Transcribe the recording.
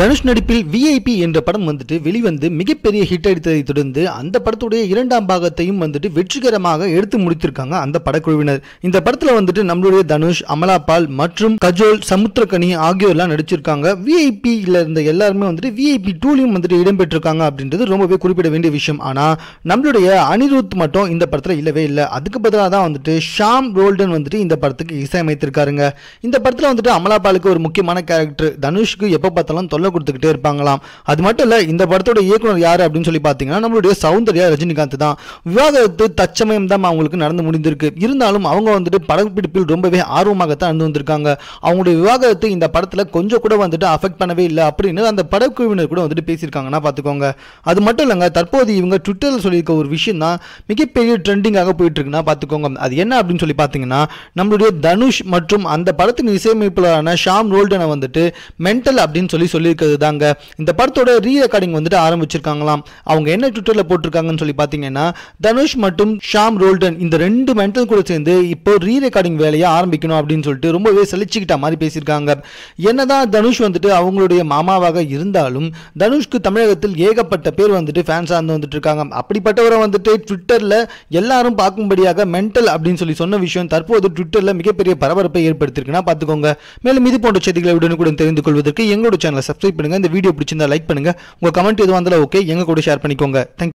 தனுஷ் நடிப்பில் விஐபி என்ற படம் வந்துட்டு வெளிவந்து மிகப்பெரிய ஹிட் அடித்ததை தொடர்ந்து அந்த படத்துடைய இரண்டாம் பாகத்தையும் வந்துட்டு வெற்றிகரமாக எடுத்து முடித்திருக்காங்க அந்த படக்குழுவினர் இந்த படத்துல வந்துட்டு நம்மளுடைய தனுஷ் அமலா பால் மற்றும் கஜோல் சமுத்திரகனி ஆகியோர்லாம் நடிச்சிருக்காங்க விஐபியில் இருந்த எல்லாருமே வந்துட்டு விஐபி டூலையும் வந்துட்டு இடம்பெற்றிருக்காங்க அப்படின்றது ரொம்பவே குறிப்பிட வேண்டிய விஷயம் ஆனா நம்மளுடைய அனிருத் மட்டும் இந்த படத்துல இல்லவே இல்லை அதுக்கு பதிலாக தான் வந்துட்டு ஷாம் ரோல்டன் வந்துட்டு இந்த படத்துக்கு இசையமைத்திருக்காருங்க இந்த படத்துல வந்துட்டு அமலா பாலுக்கு ஒரு முக்கியமான கேரக்டர் தனுஷ்க்கு எப்போ பார்த்தாலும் தொல்லை கொடுத்துக்கிட்டே இருப்பாங்களாம் அது மட்டும் இல்லை இந்த படத்தோட இயக்குனர் யார் அப்படின்னு சொல்லி பார்த்தீங்கன்னா நம்மளுடைய சௌந்தர்யா ரஜினிகாந்த் தான் விவாகரத்து தச்சமயம் தான் அவங்களுக்கு நடந்து முடிந்திருக்கு இருந்தாலும் அவங்க வந்துட்டு படப்பிடிப்பில் ரொம்பவே ஆர்வமாகத்தான் இருந்து வந்திருக்காங்க அவங்களுடைய விவாகரத்து இந்த படத்தில் கொஞ்சம் கூட வந்துட்டு அஃபெக்ட் பண்ணவே இல்லை அப்படின்னு அந்த படக்குழுவினர் கூட வந்துட்டு பேசியிருக்காங்கன்னா பார்த்துக்கோங்க அது மட்டும் இல்லைங்க தற்போது இவங்க ட்விட்டரில் சொல்லியிருக்க ஒரு விஷயம் தான் மிகப்பெரிய ட்ரெண்டிங்காக போயிட்டு இருக்குன்னா பார்த்துக்கோங்க அது என்ன அப்படின்னு சொல்லி பார்த்தீங்கன்னா நம்மளுடைய தனுஷ் மற்றும் அந்த படத்தின் இசையமைப்பாளரான ஷாம் ரோல்டனை வந்துட்டு மென்டல் அப்படின்னு சொல்லி சொல்லியிருக்கிறது தாங்க இந்த படத்தோட ரீ ரெக்கார்டிங் வந்துட்டு ஆரம்பிச்சிருக்காங்களாம் அவங்க என்ன ட்விட்டரில் போட்டிருக்காங்கன்னு சொல்லி பார்த்தீங்கன்னா தனுஷ் மற்றும் ஷாம் ரோல்டன் இந்த ரெண்டு மென்டல் கூட சேர்ந்து இப்போ ரீ ரெக்கார்டிங் வேலையை ஆரம்பிக்கணும் அப்படின்னு சொல்லிட்டு ரொம்பவே செழிச்சுக்கிட்ட மாதிரி பேசியிருக்காங்க என்னதான் தனுஷ் வந்துட்டு அவங்களுடைய மாமாவாக இருந்தாலும் தனுஷ்க்கு தமிழகத்தில் ஏகப்பட்ட பேர் வந்துட்டு ஃபேன்ஸாக இருந்து வந்துட்டு இருக்காங்க அப்படிப்பட்டவரை வந்துட்டு ட்விட்டரில் எல்லாரும் பார்க்கும்படியாக மென்டல் அப்படின்னு சொல்லி சொன்ன விஷயம் தற்போது ட்விட்டரில் மிகப்பெரிய பரபரப்பை ஏற்படுத்தியிருக்குன்னா பார்த்துக்கோங்க மேலும் இது போன்ற செய்திகளை உடனுக்குடன் தெரிந்து கொள்வதற்கு எங்களோட சேனலை சப்ஸ்கிரைப் பண்ணுங்க இந்த வீடியோ பிடிச்சிருந்தா லைக் பண்ணுங்க உங்க கமெண்ட் எதுவாக இருந்தாலும் ஓகே எங்க கூட ஷேர் பண்ணிக்கோங்க தேங்க்